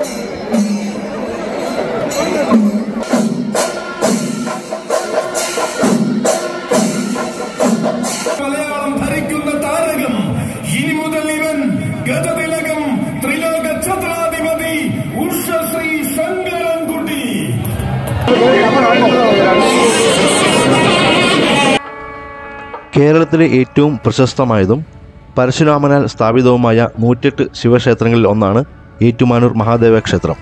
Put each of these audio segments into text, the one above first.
മലയാളം ഭരിക്കുന്ന താരകം ഇനി മുതൽ ഇവൻ ഗജതിലകം ത്രിലോക ഛത്രാധിപതി ഉഷശ്രീ ശങ്കരൻകുട്ടി കേരളത്തിലെ ഏറ്റവും പ്രശസ്തമായതും പരശുരാമനാൽ സ്ഥാപിതവുമായ നൂറ്റെട്ട് ശിവക്ഷേത്രങ്ങളിൽ ഒന്നാണ് ഏറ്റുമാനൂർ മഹാദേവ ക്ഷേത്രം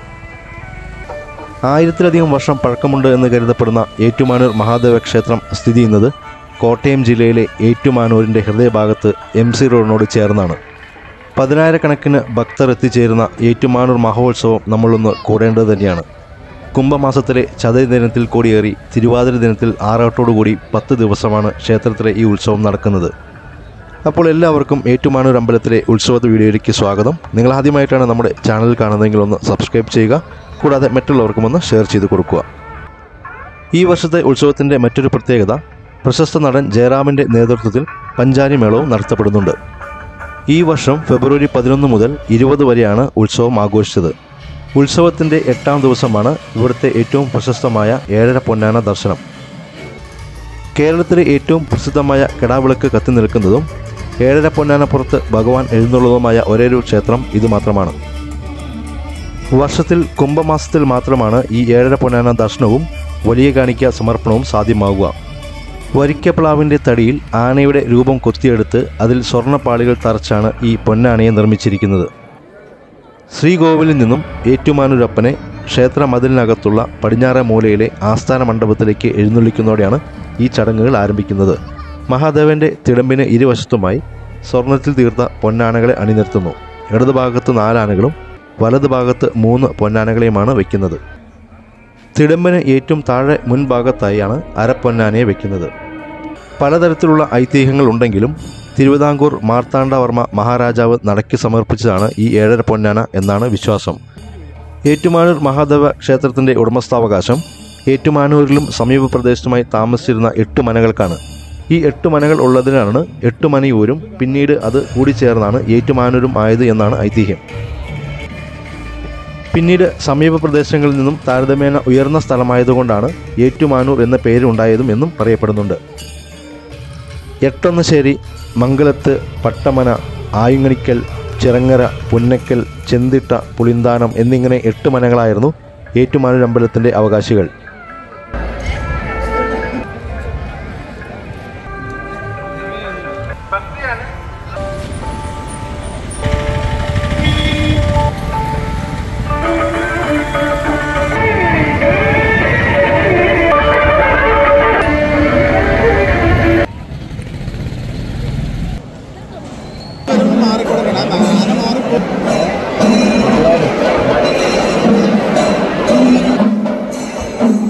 ആയിരത്തിലധികം വർഷം പഴക്കമുണ്ട് എന്ന് കരുതപ്പെടുന്ന ഏറ്റുമാനൂർ മഹാദേവ ക്ഷേത്രം സ്ഥിതി ചെയ്യുന്നത് കോട്ടയം ജില്ലയിലെ ഏറ്റുമാനൂരിൻ്റെ ഹൃദയഭാഗത്ത് എം സി റോഡിനോട് ചേർന്നാണ് പതിനായിരക്കണക്കിന് ഭക്തർ എത്തിച്ചേരുന്ന ഏറ്റുമാനൂർ മഹോത്സവം നമ്മളൊന്ന് കൂടേണ്ടത് തന്നെയാണ് കുംഭമാസത്തിലെ ചതയ ദിനത്തിൽ കൂടിയേറി തിരുവാതിര ദിനത്തിൽ ആറാട്ടോടുകൂടി പത്ത് ദിവസമാണ് ക്ഷേത്രത്തിലെ ഈ ഉത്സവം നടക്കുന്നത് അപ്പോൾ എല്ലാവർക്കും ഏറ്റുമാനൂർ അമ്പലത്തിലെ ഉത്സവ വീഡിയോയിലേക്ക് സ്വാഗതം നിങ്ങൾ ആദ്യമായിട്ടാണ് നമ്മുടെ ചാനൽ കാണുന്നതെങ്കിൽ ഒന്ന് സബ്സ്ക്രൈബ് ചെയ്യുക കൂടാതെ മറ്റുള്ളവർക്കും ഒന്ന് ഷെയർ ചെയ്ത് കൊടുക്കുക ഈ വർഷത്തെ ഉത്സവത്തിൻ്റെ മറ്റൊരു പ്രത്യേകത പ്രശസ്ത നടൻ ജയറാമിൻ്റെ നേതൃത്വത്തിൽ പഞ്ചാരി മേളവും നടത്തപ്പെടുന്നുണ്ട് ഈ വർഷം ഫെബ്രുവരി പതിനൊന്ന് മുതൽ ഇരുപത് വരെയാണ് ഉത്സവം ആഘോഷിച്ചത് ഉത്സവത്തിൻ്റെ എട്ടാം ദിവസമാണ് ഇവിടുത്തെ ഏറ്റവും പ്രശസ്തമായ ഏഴര പൊന്നാന ദർശനം കേരളത്തിലെ ഏറ്റവും പ്രസിദ്ധമായ കിടാവിളക്ക് കത്തി നിൽക്കുന്നതും ഏഴര പൊന്നാനപ്പുറത്ത് ഭഗവാൻ എഴുന്നള്ളുന്നതുമായ ഒരേയൊരു ക്ഷേത്രം ഇത് മാത്രമാണ് വർഷത്തിൽ കുംഭമാസത്തിൽ മാത്രമാണ് ഈ ഏഴര പൊന്നാന ദർശനവും വലിയ കാണിക്ക സമർപ്പണവും സാധ്യമാകുക വരിക്കപ്ലാവിൻ്റെ തടിയിൽ ആനയുടെ രൂപം കൊത്തിയെടുത്ത് അതിൽ സ്വർണ്ണപ്പാളികൾ തറച്ചാണ് ഈ പൊന്നാനയെ നിർമ്മിച്ചിരിക്കുന്നത് ശ്രീകോവിലിൽ നിന്നും ഏറ്റുമാനൂരപ്പനെ ക്ഷേത്ര മതിലിനകത്തുള്ള പടിഞ്ഞാറേ മൂലയിലെ ആസ്ഥാന മണ്ഡപത്തിലേക്ക് എഴുന്നള്ളിക്കുന്നതോടെയാണ് ഈ ചടങ്ങുകൾ ആരംഭിക്കുന്നത് മഹാദേവന്റെ തിടമ്പിന് ഇരുവശത്തുമായി സ്വർണത്തിൽ തീർത്ത പൊന്നാനകളെ അണിനിർത്തുന്നു ഇടതുഭാഗത്ത് നാലാനകളും വലതുഭാഗത്ത് മൂന്ന് പൊന്നാനകളെയുമാണ് വയ്ക്കുന്നത് തിടമ്പിന് ഏറ്റവും താഴെ മുൻഭാഗത്തായാണ് അരപ്പൊന്നാനയെ വയ്ക്കുന്നത് പലതരത്തിലുള്ള ഐതിഹ്യങ്ങൾ ഉണ്ടെങ്കിലും തിരുവിതാംകൂർ മാർത്താണ്ഡവർമ്മ മഹാരാജാവ് നടക്കി സമർപ്പിച്ചതാണ് ഈ ഏഴര പൊന്നാന എന്നാണ് വിശ്വാസം ഏറ്റുമാനൂർ മഹാദേവ ക്ഷേത്രത്തിൻ്റെ ഉടമസ്ഥാവകാശം ഏറ്റുമാനൂരിലും സമീപ പ്രദേശത്തുമായി താമസിച്ചിരുന്ന എട്ട് മനകൾക്കാണ് ഈ എട്ട് മനകൾ ഉള്ളതിനാണ് എട്ടുമനയൂരും പിന്നീട് അത് കൂടിച്ചേർന്നാണ് ഏറ്റുമാനൂരും ആയത് എന്നാണ് ഐതിഹ്യം പിന്നീട് സമീപ പ്രദേശങ്ങളിൽ നിന്നും താരതമ്യേന ഉയർന്ന സ്ഥലമായതുകൊണ്ടാണ് ഏറ്റുമാനൂർ എന്ന പേര് ഉണ്ടായതും എന്നും പറയപ്പെടുന്നുണ്ട് എട്ടൊന്നശ്ശേരി മംഗലത്ത് പട്ടമന ആയുങ്ങണിക്കൽ ചിറങ്ങര പുന്നക്കൽ ചെന്തിട്ട പുളിന്താനം എന്നിങ്ങനെ എട്ട് മനകളായിരുന്നു ഏറ്റുമാനൂർ അമ്പലത്തിൻ്റെ അവകാശികൾ മാറിക്കൊടുക്കണം ആന മാറിപ്പോ ും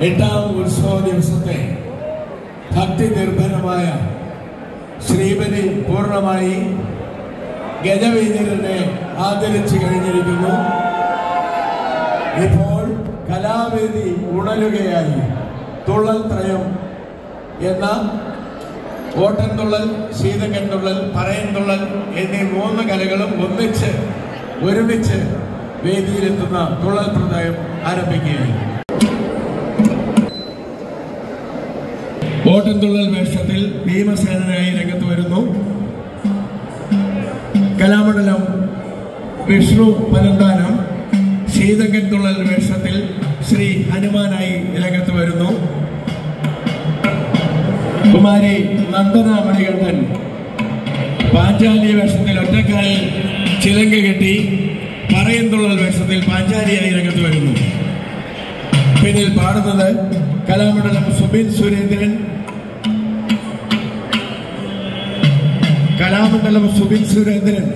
എട്ടാം ഉത്സവ ദിവസത്തെ ഭക്തി നിർഭരമായ ശ്രീബലി പൂർണ്ണമായി ഗജവൈദ്യരനെ ആദരിച്ചു കഴിഞ്ഞിരിക്കുന്നു ഇപ്പോൾ കലാവേദി ഉണരുകയായി തുള്ളൽ ത്രയം എന്ന ഓട്ടൻതുള്ളൽ ശീതകൻതുള്ളൽ പറയൻതുള്ളൽ എന്നീ മൂന്ന് കലകളും ഒന്നിച്ച് ഒരുമിച്ച് വേദിയിലെത്തുന്ന തുള്ളൽ പ്രദായം ആരംഭിക്കുകയായി ഓട്ടൻതുള്ളൽ വേഷത്തിൽ ഭീമസേനായി രംഗത്ത് വരുന്നു കലാമണ്ഡലം വിഷ്ണു പനന്താനം ശീതകൻ തുള്ളൽ വേഷത്തിൽ ശ്രീ ഹനുമാനായി രംഗത്ത് വരുന്നു കുമാരി നന്ദന മണികണ്ഠൻ പാഞ്ചാലി വേഷത്തിൽ ഒറ്റക്കാലിൽ ചിലങ്ക കെട്ടി പറയന്തുള്ളൽ വേഷത്തിൽ പാഞ്ചാലിയായി രംഗത്ത് വരുന്നു പിന്നിൽ പാടുന്നത് കലാമണ്ഡലം സുബിൻ സുരേന്ദ്രൻ കലാമണ്ഡലം സുബിൻ സുരേന്ദ്രൻ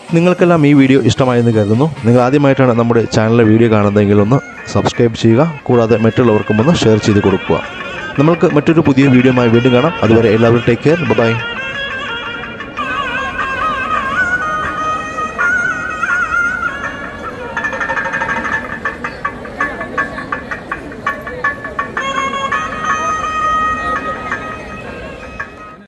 നിങ്ങൾക്കെല്ലാം ഈ വീഡിയോ ഇഷ്ടമായെന്ന് കരുതുന്നു നിങ്ങൾ ആദ്യമായിട്ടാണ് നമ്മുടെ ചാനലിലെ വീഡിയോ കാണുന്നതെങ്കിൽ ഒന്ന് സബ്സ്ക്രൈബ് ചെയ്യുക കൂടാതെ മറ്റുള്ളവർക്കും ഒന്ന് ഷെയർ ചെയ്ത് കൊടുക്കുക നമ്മൾക്ക് മറ്റൊരു പുതിയ വീഡിയോയുമായി വീണ്ടും കാണാം അതുവരെ എല്ലാവരും ടേക്ക് കെയർ ബൈ